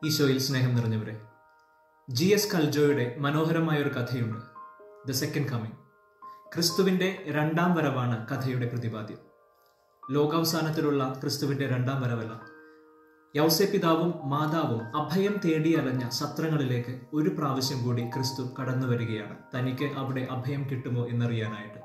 ഈശോയിൽ സ്നേഹം നിറഞ്ഞവരെ G S കൽജോയുടെ മനോഹരമായ ഒരു കഥയുണ്ട് ദ സെക്കൻഡ് കമ്മിങ് ക്രിസ്തുവിന്റെ രണ്ടാം വരവാണ് കഥയുടെ പ്രതിപാദ്യം ലോകാവസാനത്തിലുള്ള ക്രിസ്തുവിന്റെ രണ്ടാം വരവല്ല യൗസെ പിതാവും മാതാവും അഭയം തേടി അലഞ്ഞ സത്രങ്ങളിലേക്ക് ഒരു പ്രാവശ്യം കൂടി ക്രിസ്തു കടന്നു വരികയാണ് തനിക്ക് അവിടെ അഭയം കിട്ടുമോ എന്നറിയാനായിട്ട്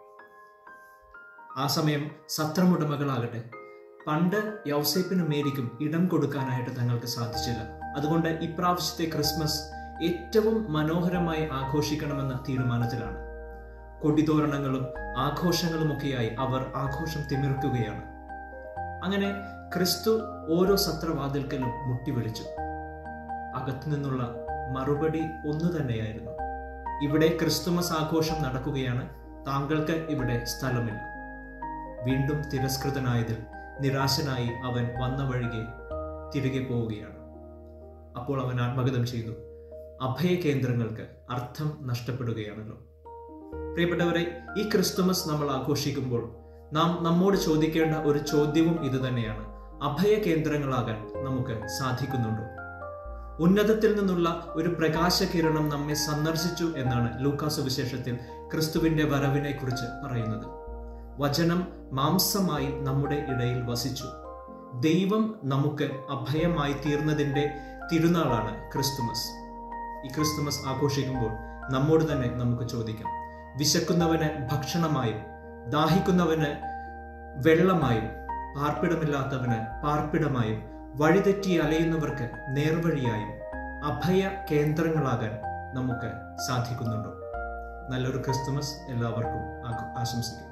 ആ സമയം സത്രമുടമകളാകട്ടെ പണ്ട് യൗസേപ്പിനും മേരിക്കും ഇടം കൊടുക്കാനായിട്ട് തങ്ങൾക്ക് സാധിച്ചില്ല അതുകൊണ്ട് ഇപ്രാവശ്യത്തെ ക്രിസ്മസ് ഏറ്റവും മനോഹരമായി ആഘോഷിക്കണമെന്ന തീരുമാനത്തിലാണ് കൊടിതോരണങ്ങളും ആഘോഷങ്ങളുമൊക്കെയായി അവർ ആഘോഷം തിമിർക്കുകയാണ് അങ്ങനെ ക്രിസ്തു ഓരോ സത്രവാതിൽക്കലും മുട്ടിവിളിച്ചു അകത്തു നിന്നുള്ള മറുപടി ഒന്നു തന്നെയായിരുന്നു ഇവിടെ ക്രിസ്തുമസ് ആഘോഷം നടക്കുകയാണ് താങ്കൾക്ക് ഇവിടെ സ്ഥലമില്ല വീണ്ടും തിരസ്കൃതനായതിൽ നിരാശനായി അവൻ വന്ന വഴികെ തിരികെ പോവുകയാണ് അപ്പോൾ അവൻ ആത്മഗതം ചെയ്തു അഭയ കേന്ദ്രങ്ങൾക്ക് അർത്ഥം നഷ്ടപ്പെടുകയാണല്ലോ പ്രിയപ്പെട്ടവരെ ഈ ക്രിസ്തുമസ് നമ്മൾ ആഘോഷിക്കുമ്പോൾ നാം നമ്മോട് ചോദിക്കേണ്ട ഒരു ചോദ്യവും ഇത് തന്നെയാണ് അഭയ കേന്ദ്രങ്ങളാകാൻ നമുക്ക് സാധിക്കുന്നുണ്ടോ ഉന്നതത്തിൽ നിന്നുള്ള ഒരു പ്രകാശകിരണം നമ്മെ സന്ദർശിച്ചു എന്നാണ് ലൂക്കാസ് വിശേഷത്തിൽ ക്രിസ്തുവിന്റെ വരവിനെ കുറിച്ച് പറയുന്നത് വചനം മാംസമായി നമ്മുടെ ഇടയിൽ വസിച്ചു ദൈവം നമുക്ക് അഭയമായി തീർന്നതിൻ്റെ തിരുനാളാണ് ക്രിസ്തുമസ് ഈ ക്രിസ്തുമസ് ആഘോഷിക്കുമ്പോൾ നമ്മോട് തന്നെ നമുക്ക് ചോദിക്കാം വിശക്കുന്നവന് ഭക്ഷണമായും ദാഹിക്കുന്നവന് വെള്ളമായും പാർപ്പിടമില്ലാത്തവന് പാർപ്പിടമായും വഴിതെറ്റി അലയുന്നവർക്ക് നേർവഴിയായും അഭയ കേന്ദ്രങ്ങളാകാൻ നമുക്ക് സാധിക്കുന്നുണ്ടോ നല്ലൊരു ക്രിസ്തുമസ് എല്ലാവർക്കും ആശംസിക്കുന്നു